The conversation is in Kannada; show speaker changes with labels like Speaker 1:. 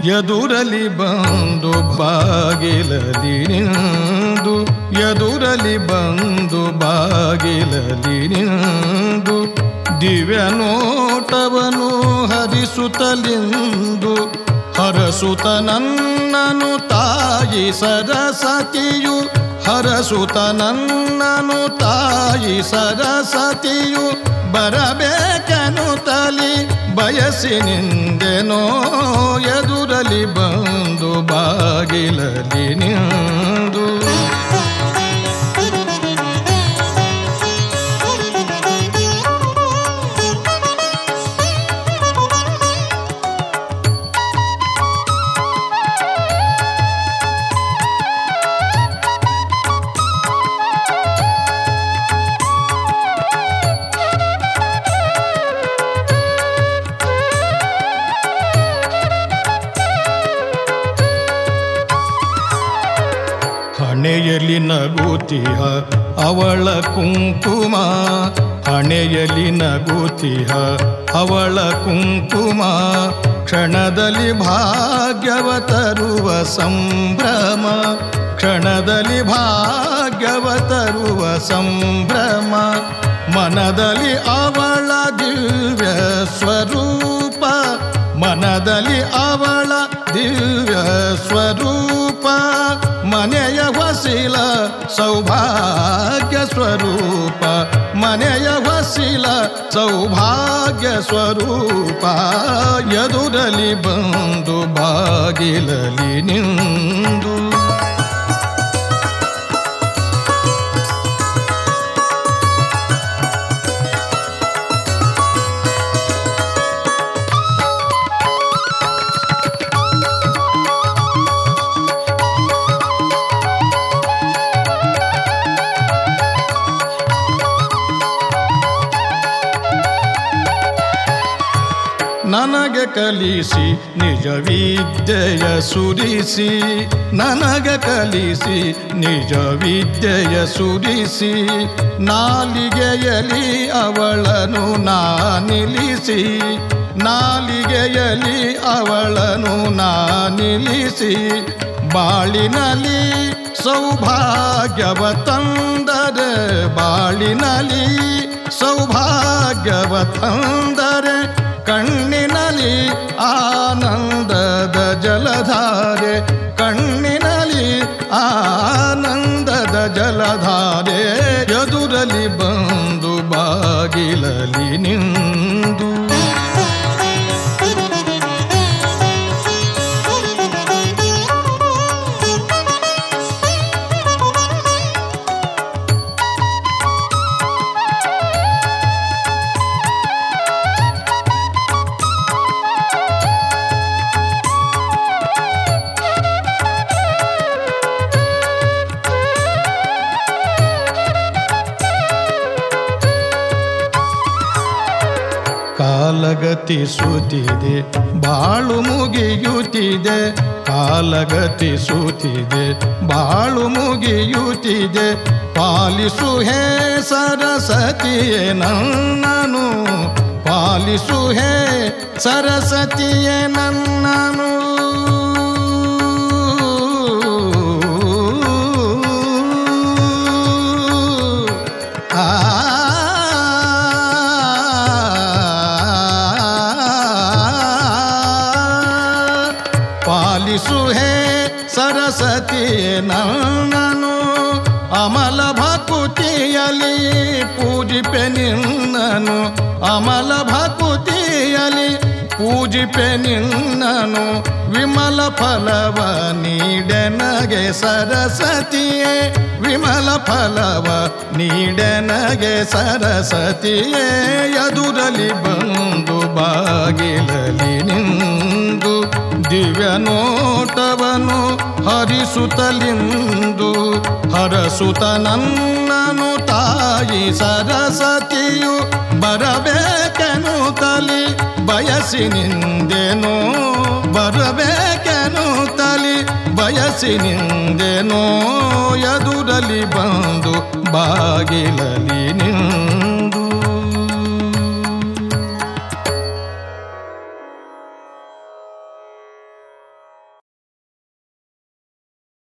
Speaker 1: ಎದುರಲಿ ಬಂದು ಬಾಗಿಲಲಿ ನಿಂದು ಎದುರಲಿ ಬಂದು ಬಾಗಿಲಲಿ ನಿಂದು ದಿವ್ಯ ನೋಟವನು ಹರಿಸುತ್ತಲಿಂದು ಹರಸುತ ನನ್ನನು ತಾಯಿ ಸರಸತಿಯು ಹರಸುತ ನನ್ನನು ತಾಯಿ ಸರಸತಿಯು ಬರಬೇಕನು ತಲಿ ಬಯಸಿ ನಿಂದೆನೋ ಎದುರಲಿ ಬಂದು ಬಾಗಿಲಲಿ ನಿಂದು ಹಣೆಯಲಿ ನಗುತಿಹ ಅವಳ ಕುಂಕುಮ ಹಣೆಯಲಿ ನಗುತಿಹ ಅವಳ ಕುಂಕುಮ ಕ್ಷಣದಲ್ಲಿ ಭಾಗ್ಯವ ತರುವ ಸಂಭ್ರಮ ಕ್ಷಣದಲ್ಲಿ ಭಾಗ್ಯವ ತರುವ ಸಂಭ್ರಮ ಮನದಲ್ಲಿ ಅವಳ ದಿವ್ಯ ಸ್ವರೂಪ ಮನದಲ್ಲಿ ಅವಳ ದಿವ್ಯ ಸ್ವರೂಪ ಮನೆಯ ಹೊಸಿಲ ಸೌಭಾಗ್ಯ ಸ್ವರೂಪ ಮನೆಯ ಹೊಸಿಲ ಸೌಭಾಗ್ಯ ಸ್ವರೂಪ ಎದುರಲಿ ಬಂದು ಬಾಗಿಲಲಿ ನಿಂದು ನನಗೆ ಕಲಿಸಿ ನಿಜ ವಿದ್ಯೆಯ ಸುರಿಸಿ ನನಗೆ ಕಲಿಸಿ ನಿಜ ವಿದ್ಯೆಯ ಸುರಿಸಿ ನಾಲಿಗೆಯಲಿ ಅವಳನು ನಾ ನಿಲ್ಲಿಸಿ ನಾಲಿಗೆಯಲಿ ಅವಳನು ನಾ ನಿಲ್ಲಿಸಿ ಬಾಳಿನಲ್ಲಿ ಸೌಭಾಗ್ಯವ ತಂದರೆ ಬಾಳಿನಲ್ಲಿ ಸೌಭಾಗ್ಯವ ತಂದರೆ ಕಣ್ಣಿನಲ್ಲಿ ಆನಂದದ ಜಲಧಾರೆ ಕಣ್ಣಿನಲ್ಲಿ ಆನಂದದ ಜಲಧಾರೆ ಎದುರಲಿ ಬಂದು ಬಾಗಿಲಲಿ ನಿಂದು ಕಾಲಗತಿ ಸುತ್ತಿದೆ ಬಾಳು ಮುಗಿಯುತ್ತಿದೆ ಕಾಲಗತಿ ಸುತ್ತಿದೆ ಬಾಳು ಮುಗಿಯುತ್ತಿದೆ ಪಾಲಿಸು ಹೇ ಸರಸತಿಯೇ ನನ್ನನು ಪಾಲಿಸು ಹೇ ಸರಸತಿಯೇ ನನ್ನನು ಪಾಲಿಸು ಹೇ ಸರಸ್ವತಿ ನನ್ನನು ಅಮಲ ಭಕುತಿಯಲಿ ಪೂಜಿಪೆ ನಿನ್ನನು ಅಮಲ ಭಕುತಿಯಲಿ ಪೂಜಿಪೆ ನಿನ್ನನು ವಿಮಲ ಫಲವ ನೀಡೆನಗೆ ಸರಸ್ವತಿಯೇ ವಿಮಲ ಫಲವ ನೀಡೆನಗೆ ಸರಸ್ವತಿಯೇ ಎದುರಲಿ ಬಂದು ಬಾಗಿಲಲಿ ನಿಂದು ದಿವ್ಯ ನೋಟವನು ಹರಿಸುತ್ತಲಿಂದು ಹರಸುತ ನನ್ನನು ತಾಯಿ ಸರಸ್ವತಿಯು ಬರಬೇಕೆನು ತಲಿ ಬಯಸಿ ನಿಂದೆನೋ ಬರಬೇಕೆನು ತಲಿ ಬಯಸಿ ನಿಂದೆನೋ ಎದುರಲಿ ಬಂದು ಬಾಗಿಲಲಿ ನಿಂದು